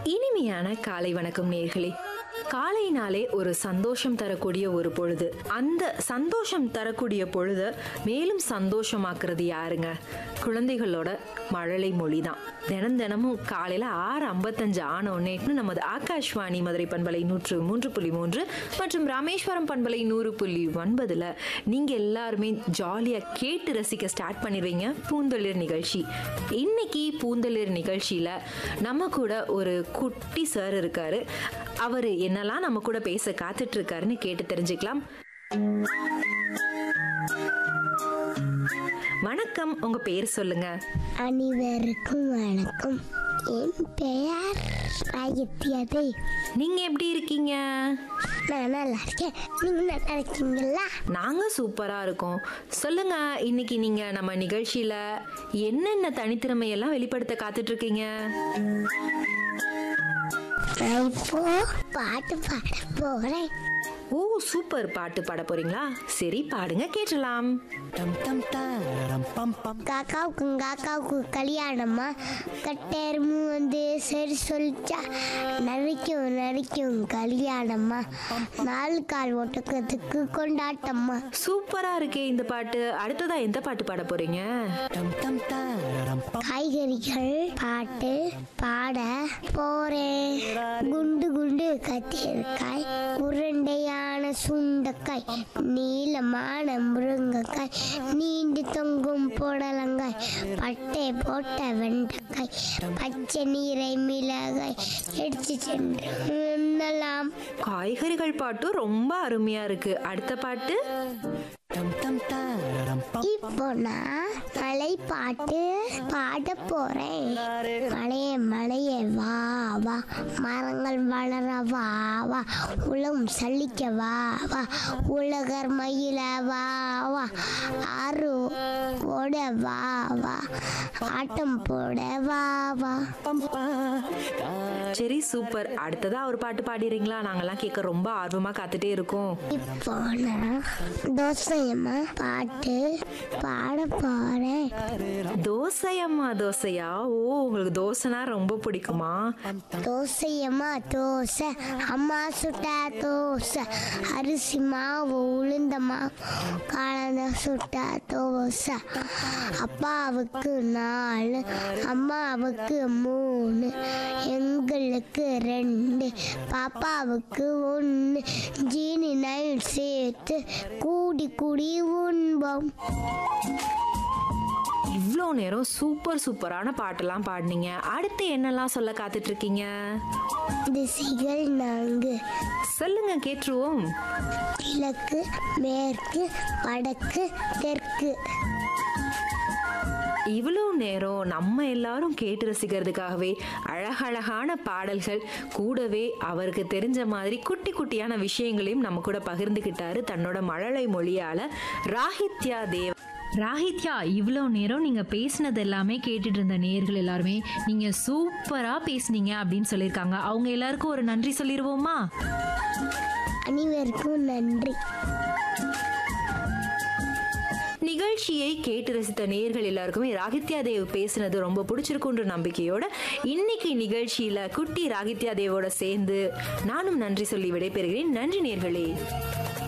இனிமையான காலை வணக்கம் நேர்களே காலையினாலே ஒரு சந்தோஷம் தரக்கூடிய ஒரு பொழுது அந்த சந்தோஷம் தரக்கூடிய பொழுத மேலும் சந்தோஷமாக்குறது யாருங்க குழந்தைகளோட மழலை மொழி தான் தினம் தினமும் காலையில் ஆறு ஐம்பத்தஞ்சு ஆனோடனேட்டு நமது ஆகாஷ்வாணி மதுரை பண்பலை நூற்று மூன்று புள்ளி மூன்று மற்றும் ராமேஸ்வரம் பண்பலை நூறு புள்ளி ஒன்பதுல நீங்க எல்லாருமே ஜாலியாக கேட்டு ரசிக்க ஸ்டார்ட் பண்ணிடுவீங்க பூந்தளிர் நிகழ்ச்சி இன்னைக்கு பூந்தளிர் நிகழ்ச்சியில நம்ம கூட ஒரு குட்டி சார் இருக்காரு அவர் என்னெல்லாம் நம்ம கூட பேச காத்துட்டு இருக்காருன்னு கேட்டு தெரிஞ்சுக்கலாம் வணக்கம் உங்க பேர் சொல்லுங்க அனைவருக்கும் வணக்கம் என் பெயர் ராயத்தியதை நீங்க எப்படி இருக்கீங்க நான் நல்லா இருக்கேன் நீங்க நல்லா இருக்கீங்களா நாங்க சூப்பரா இருக்கோம் சொல்லுங்க இன்னைக்கு நீங்க நம்ம நிகழ்ச்சியில என்னென்ன தனித்திறமையெல்லாம் வெளிப்படுத்த காத்துட்டு இருக்கீங்க நான் இப்போ பாட்டு பாட போறேன் ஓ சூப்பர் பாட்டு பாட போறீங்களா சரி பாடுங்க கேட்டலாம் காக்காவுக்கும் காக்காவுக்கும் கல்யாணமா கட்டெருமு வந்து சரி சொல்லிச்சா நரிக்கும் நரிக்கும் கல்யாணமா நாலு கால் ஒட்டக்கத்துக்கு கொண்டாட்டம்மா சூப்பரா இருக்கே இந்த பாட்டு அடுத்ததா எந்த பாட்டு பாட போறீங்க காய்கறிகள் பாட்டு பாட போறேன் குண்டு குண்டு கத்திரிக்காய் உருண்டையான சுண்டக்காய் நீளமான முருங்கைக்காய் நீண்டு தொங்கும் புடலங்காய் பட்டை போட்ட வெண்டைக்காய் பச்சை நீரை மிளகாய் எடுத்து சென்று உண்ணலாம் காய்கறிகள் பாட்டும் ரொம்ப அருமையா இருக்கு அடுத்த பாட்டு இப்போ நான் மலை பாட்டு பாட போறேன் மலையே மலையே வா வா மரங்கள் வளர வா வா உலகம் சலிக்க வா வா உலகர் மயில வா வா ஆறு ஓட வா வா ஆட்டம் போட வா வா சரி சூப்பர் அடுத்ததா ஒரு பாட்டு பாடிடுறீங்களா நாங்கெல்லாம் கேட்க ரொம்ப ஆர்வமா காத்துட்டே இருக்கோம் இப்போ நான் தோசையம்மா பாட்டு பாட போறேன் தோசையம்மா தோசையா ஓ உங்களுக்கு தோசைனா ரொம்ப பிடிக்குமா தோசையம்மா தோசை அம்மா சுட்ட தோசை அரிசி மாவு உளுந்த மாவு கலந்த சுட்ட தோசை அப்பாவுக்கு நாலு அம்மாவுக்கு மூணு எங்களுக்கு ரெண்டு பாப்பாவுக்கு ஒன்று ஜீனி நைட் சேர்த்து கூடி கூடி உண்போம் இவ்வளோ நேரம் சூப்பர் சூப்பரான பாட்டெல்லாம் பாடினீங்க அடுத்து என்னெல்லாம் சொல்ல காத்துட்டு இருக்கீங்க திசைகள் நான்கு சொல்லுங்க கேட்டுருவோம் கிழக்கு மேற்கு வடக்கு தெற்கு இவ்வளோ நேரம் நம்ம எல்லாரும் கேட்டு ரசிக்கிறதுக்காகவே அழகழகான பாடல்கள் கூடவே அவருக்கு தெரிஞ்ச மாதிரி குட்டி குட்டியான விஷயங்களையும் நம்ம கூட பகிர்ந்துக்கிட்டாரு தன்னோட மழலை மொழியால ராஹித்யா தேவ் ராஹித்யா இவ்வளோ நேரம் நீங்கள் பேசினது எல்லாமே கேட்டுட்டு இருந்த நேர்கள் எல்லாருமே நீங்கள் சூப்பராக பேசுனீங்க அப்படின்னு சொல்லியிருக்காங்க அவங்க எல்லாருக்கும் ஒரு நன்றி சொல்லிடுவோமா அனைவருக்கும் நன்றி நிகழ்ச்சியை கேட்டு ரசித்த நேயர்கள் எல்லாருக்குமே ராகித்யா தேவ் பேசினது ரொம்ப பிடிச்சிருக்குன்ற நம்பிக்கையோட இன்னைக்கு நிகழ்ச்சியில குட்டி ராகித்யா தேவோட சேர்ந்து நானும் நன்றி சொல்லி விடைபெறுகிறேன் நன்றி நேர்களே